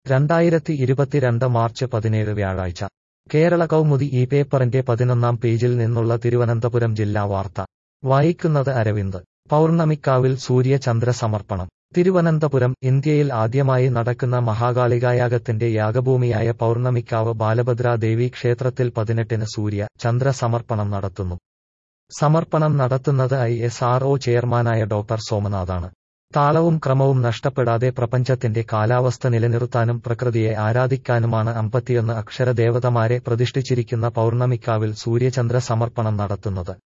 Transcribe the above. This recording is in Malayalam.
രണ്ടായിരത്തി ഇരുപത്തിരണ്ട് മാർച്ച് പതിനേഴ് വ്യാഴാഴ്ച കേരള കൗമുദി ഈ പേപ്പറിന്റെ പതിനൊന്നാം പേജിൽ നിന്നുള്ള തിരുവനന്തപുരം ജില്ലാ വാർത്ത വായിക്കുന്നത് അരവിന്ദ് പൗർണമിക്കാവിൽ സൂര്യചന്ദ്ര സമർപ്പണം തിരുവനന്തപുരം ഇന്ത്യയിൽ ആദ്യമായി നടക്കുന്ന മഹാകാളികായാഗത്തിന്റെ യാഗഭൂമിയായ പൗർണമിക്കാവ് ബാലഭദ്രാ ദേവി ക്ഷേത്രത്തിൽ പതിനെട്ടിന് സൂര്യ ചന്ദ്ര സമർപ്പണം നടത്തുന്നു സമർപ്പണം നടത്തുന്നത് ഐ എസ് ആർ ഒ ചെയർമാനായ ഡോക്ടർ സോമനാഥാണ് താളവും ക്രമവും നഷ്ടപ്പെടാതെ പ്രപഞ്ചത്തിന്റെ കാലാവസ്ഥ നിലനിർത്താനും പ്രകൃതിയെ ആരാധിക്കാനുമാണ് അമ്പത്തിയൊന്ന് അക്ഷര ദേവതമാരെ പ്രതിഷ്ഠിച്ചിരിക്കുന്ന പൗർണമിക്കാവിൽ സൂര്യചന്ദ്ര സമർപ്പണം നടത്തുന്നത്